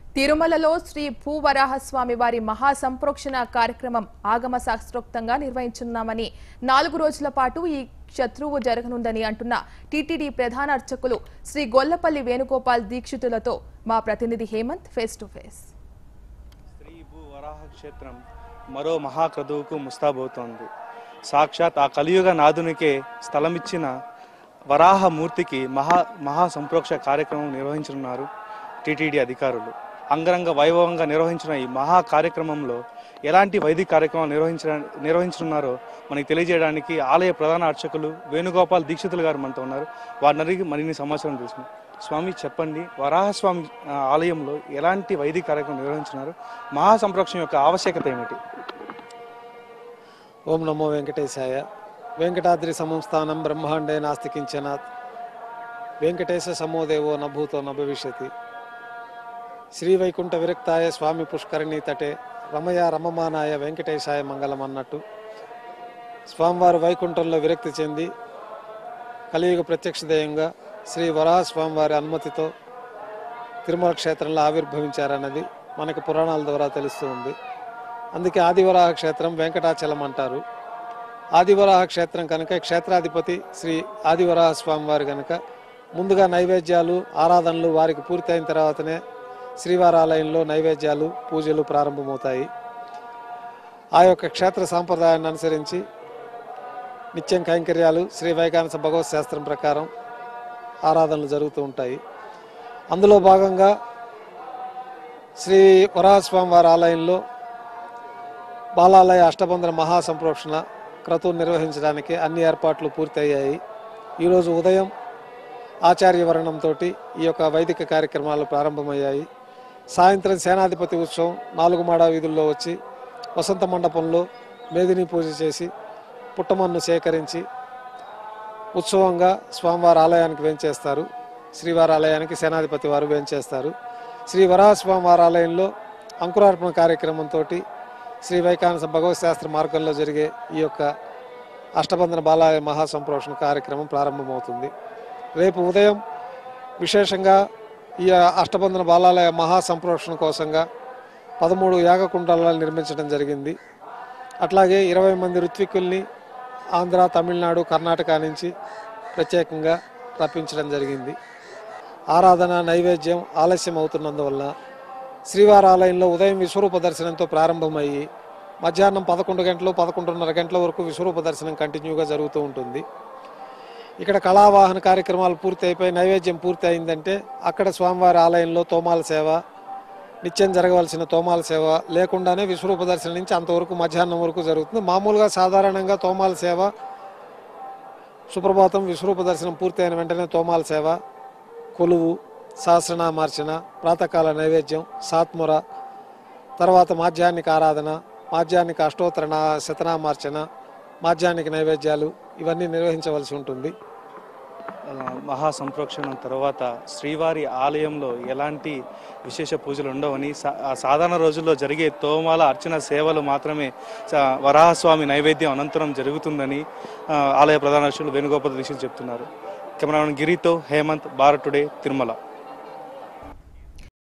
తిరుమలలో శ్రీ భూవరాహస్వామి వారి మహాసంప్రోక్షణ కార్యక్రమం ఆగమ శాస్త్రోక్తంగా నిర్వహించున్నామని నాలుగు రోజుల పాటు ఈ శత్రువు జరగనుందని అంటున్న టీటీడీ ప్రధాన అర్చకులు శ్రీ గొల్లపల్లి వేణుగోపాల్ దీక్షితులతో మా ప్రతినిధి Hemant face to face Shri Bhu Varaha క్షేత్రం మరో మహాక్రతువుకు ముస్తాబవుతోంది సాక్షాత్ ఆ కలియుగ నాదునికే స్థలమిచ్చిన వరాహ మూర్తికి మహా మహా సంప్రోక్ష కార్యక్రమం నిర్వహించనున్నారు టీటీడీ అధికారులు అంగరంగ వైభవంగా నిర్వహించిన ఈ మహా కార్యక్రమంలో ఎలాంటి వైదిక కార్యక్రమాలు నిర్వహించ నిర్వహించనున్నారో మనకి తెలియజేయడానికి ఆలయ ప్రధాన అర్చకులు వేణుగోపాల్ దీక్షితులు గారు మనతో ఉన్నారు వారిని అడిగి మరిన్ని సమాచారం తెలుసుకుందాం స్వామి చెప్పండి వరాహస్వామి ఆ, ఆలయంలో ఎలాంటి వైదిక కార్యక్రమం నిర్వహించున్నారు మహా సంప్రోక్షణ యొక్క ఆవశ్యకత ఏమిటి ఓం నమో వెంకటేశాయ వెంకటాద్రి సంస్థానం బ్రహ్మాండే నాస్తి కించనాత్ వెంకటేశ సమోదేవో నభూతో నభవిష్యతి శ్రీ వైకుంఠ విరక్తాయ స్వామి పుష్కరిణి తటే రమయ రమమానాయ వెంకటేశాయ మంగళం అన్నట్టు స్వామివారు వైకుంఠంలో విరక్తి చెంది కలియుగ ప్రత్యక్ష దయంగా శ్రీ వరాహ స్వామివారి అనుమతితో తిరుమల క్షేత్రంలో ఆవిర్భవించారన్నది మనకి పురాణాల ద్వారా తెలుస్తూ ఉంది అందుకే ఆదివరాహ క్షేత్రం వెంకటాచలం అంటారు ఆదివరాహ క్షేత్రం కనుక ఈ క్షేత్రాధిపతి శ్రీ ఆదివరాహ స్వామి వారు కనుక ముందుగా నైవేద్యాలు ఆరాధనలు వారికి పూర్తి అయిన తర్వాతనే శ్రీవారి ఆలయంలో నైవేద్యాలు పూజలు ప్రారంభమవుతాయి ఆ యొక్క క్షేత్ర సాంప్రదాయాన్ని అనుసరించి నిత్యం కైంకర్యాలు శ్రీ వైకానస భగవత్ శాస్త్రం ప్రకారం ఆరాధనలు జరుగుతూ ఉంటాయి అందులో భాగంగా శ్రీ వరాహస్వామి వారి ఆలయంలో బాలాలయ అష్టబంధన మహాసంప్రోక్షణ క్రతువు నిర్వహించడానికి అన్ని ఏర్పాట్లు పూర్తయ్యాయి ఈరోజు ఉదయం ఆచార్య వర్ణంతో ఈ యొక్క వైదిక కార్యక్రమాలు ప్రారంభమయ్యాయి సాయంత్రం సేనాధిపతి ఉత్సవం నాలుగు మాడా వీధుల్లో వచ్చి వసంత మండపంలో మేదిని పూజ చేసి పుట్టమన్ను సేకరించి ఉత్సవంగా స్వామివారి ఆలయానికి వేంచేస్తారు శ్రీవారి ఆలయానికి సేనాధిపతి వారు వేంచేస్తారు శ్రీ వరాహస్వామి వారి ఆలయంలో అంకురార్పణ కార్యక్రమంతో శ్రీ వైకానస భగవత్ శాస్త్ర మార్గంలో జరిగే ఈ యొక్క అష్టబంధన బాలాలయ మహాసంప్రోషణ కార్యక్రమం ప్రారంభమవుతుంది రేపు ఉదయం విశేషంగా ఈ అష్టబంధన బాలాలయ మహాసంప్రోషణ కోసంగా పదమూడు యాగకుండాలను నిర్మించడం జరిగింది అట్లాగే ఇరవై మంది ఋత్వికుల్ని ఆంధ్ర తమిళనాడు కర్ణాటక నుంచి ప్రత్యేకంగా రప్పించడం జరిగింది ఆరాధన నైవేద్యం ఆలస్యం అవుతున్నందువల్ల శ్రీవారి ఆలయంలో ఉదయం విశ్వరూప దర్శనంతో ప్రారంభమయ్యి మధ్యాహ్నం పదకొండు గంటలు పదకొండున్నర గంటల వరకు విశ్వరూప దర్శనం కంటిన్యూగా జరుగుతూ ఉంటుంది ఇక్కడ కళావాహన కార్యక్రమాలు పూర్తి అయిపోయి నైవేద్యం పూర్తి అయిందంటే అక్కడ స్వామివారి ఆలయంలో తోమాల సేవ నిత్యం జరగవలసిన తోమాల సేవ లేకుండానే విశ్వరూప దర్శనం నుంచి అంతవరకు మధ్యాహ్నం వరకు జరుగుతుంది మామూలుగా సాధారణంగా తోమాల సేవ సుప్రభాతం విశ్వరూప దర్శనం పూర్తయిన వెంటనే తోమాల సేవ కొలువు సహస్రనామార్చన ప్రాతకాల నైవేద్యం సాత్ముర తర్వాత మాధ్యాహ్నిక ఆరాధన మాధ్యాహ్నిక అష్టోత్తర నా శతనామార్చన మాధ్యాహ్నిక నైవేద్యాలు ఇవన్నీ నిర్వహించవలసి ఉంటుంది ఆ, మహా సంప్రోక్షణం తర్వాత శ్రీవారి ఆలయంలో ఎలాంటి విశేష పూజలు ఉండవని సా- ఆ సాధారణ రోజుల్లో జరిగే తోమాల అర్చన సేవలు మాత్రమే స- వరాహస్వామి నైవేద్యం అనంతరం జరుగుతుందని ఆ, ఆలయ ప్రధాన అర్చకులు వేణుగోపాల్ దీక్షితులు చెప్తున్నారు కెమెరామెన్ గిరితో హేమంత్ భారత్ టుడే తిరుమల